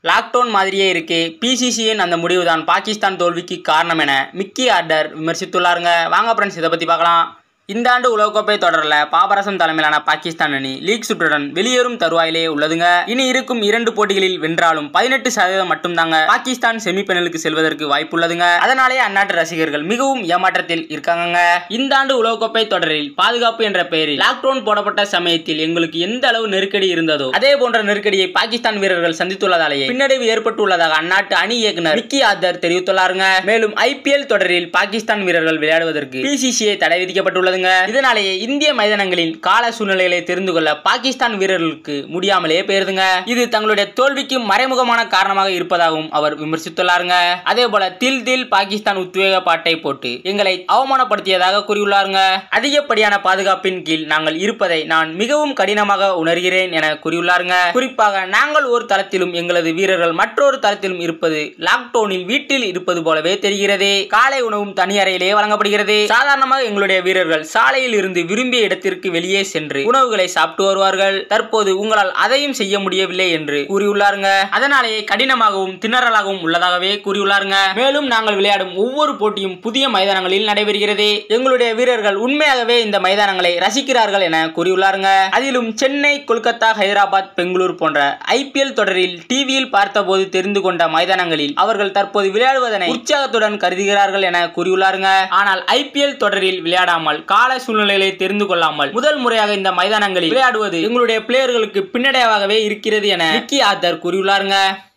lockdown மாதிரியே இருக்கே பிசிசியின் அந்த முடிவுதான் பாகிஸ்தான் தோல்விக்கு காரணம் என மிக்கி ஆர்டர் விமர்சித்துள்ளாருங்க வாங்க ஃப்ரெண்ட்ஸ் இதை பற்றி பார்க்கலாம் இந்த ஆண்டு உலகக்கோப்பை தொடரில் பாபரசம் தலைமையிலான பாகிஸ்தான் அணி லீக் சுற்றுடன் வெளியேறும் தருவாயிலேயே உள்ளதுங்க இனி இருக்கும் இரண்டு போட்டிகளில் வென்றாலும் பதினெட்டு சதவீதம் மட்டும்தாங்க பாகிஸ்தான் செமிஃபைனலுக்கு செல்வதற்கு வாய்ப்புள்ளதுங்க அதனாலே அந்நாட்டு ரசிகர்கள் மிகவும் ஏமாற்றத்தில் இருக்காங்கங்க இந்த ஆண்டு உலகக்கோப்பை தொடரில் பாதுகாப்பு என்ற பெயரில் லாக்டவுன் போடப்பட்ட சமயத்தில் எங்களுக்கு எந்த அளவு நெருக்கடி இருந்ததோ அதே போன்ற நெருக்கடியை பாகிஸ்தான் வீரர்கள் சந்தித்துள்ளதாலேயே பின்னடைவு ஏற்பட்டுள்ளதாக அந்நாட்டு அணி இயக்குனர் விக்கி ஆதர் தெரிவித்துள்ளாருங்க மேலும் ஐபிஎல் தொடரில் பாகிஸ்தான் வீரர்கள் விளையாடுவதற்கு பிசிசிஐ தடை விதிக்கப்பட்டுள்ளதுங்க இதனாலேயே இந்திய மைதானங்களின் கால சூழ்நிலைகளை தெரிந்து கொள்ள பாகிஸ்தான் வீரர்களுக்கு முடியாமலே போயிருதுங்க இது தங்களுடைய தோல்விக்கு மறைமுகமான காரணமாக இருப்பதாகவும் அவர் விமர்சித்துள்ளாருங்க அதே போல தில் தில் பாகிஸ்தான் உத்வேக பாட்டை போட்டு எங்களை அவமானப்படுத்தியதாக கூறியுள்ளாருங்க அதிகப்படியான பாதுகாப்பின் கீழ் நாங்கள் இருப்பதை நான் மிகவும் கடினமாக உணர்கிறேன் என கூறியுள்ளாருங்க குறிப்பாக நாங்கள் ஒரு தளத்திலும் எங்களது வீரர்கள் மற்றொரு தளத்திலும் இருப்பது லாக்டவுனில் வீட்டில் இருப்பது போலவே தெரிகிறது காலை உணவும் தனி அறையிலே வழங்கப்படுகிறது சாதாரணமாக எங்களுடைய வீரர்கள் சாலையில் இருந்து விரும்பிய இடத்திற்கு வெளியே சென்று உணவுகளை சாப்பிட்டு வருவார்கள் தற்போது உங்களால் அதையும் செய்ய முடியவில்லை என்று கூறியுள்ளாருங்க அதனாலேயே கடினமாகவும் திணறலாகவும் உள்ளதாகவே கூறியுள்ளாருங்க மேலும் நாங்கள் விளையாடும் ஒவ்வொரு போட்டியும் புதிய மைதானங்களில் நடைபெறுகிறது எங்களுடைய வீரர்கள் உண்மையாகவே இந்த மைதானங்களை ரசிக்கிறார்கள் என கூறியுள்ளாருங்க அதிலும் சென்னை கொல்கத்தா ஹைதராபாத் பெங்களூர் போன்ற ஐபிஎல் தொடரில் டிவியில் பார்த்தபோது தெரிந்து கொண்ட மைதானங்களில் அவர்கள் தற்போது விளையாடுவதனை உற்சாகத்துடன் கருதுகிறார்கள் என கூறியுள்ளாருங்க ஆனால் ஐபிஎல் தொடரில் விளையாடாமல் கால சூழ்நிலைகளை தெரிந்து கொள்ளாமல் முதல் முறையாக இந்த மைதானங்களில் விளையாடுவது எங்களுடைய பிளேயர்களுக்கு பின்னடைவாகவே இருக்கிறது என விக்கி ஆத்தர் கூறியுள்ளாருங்க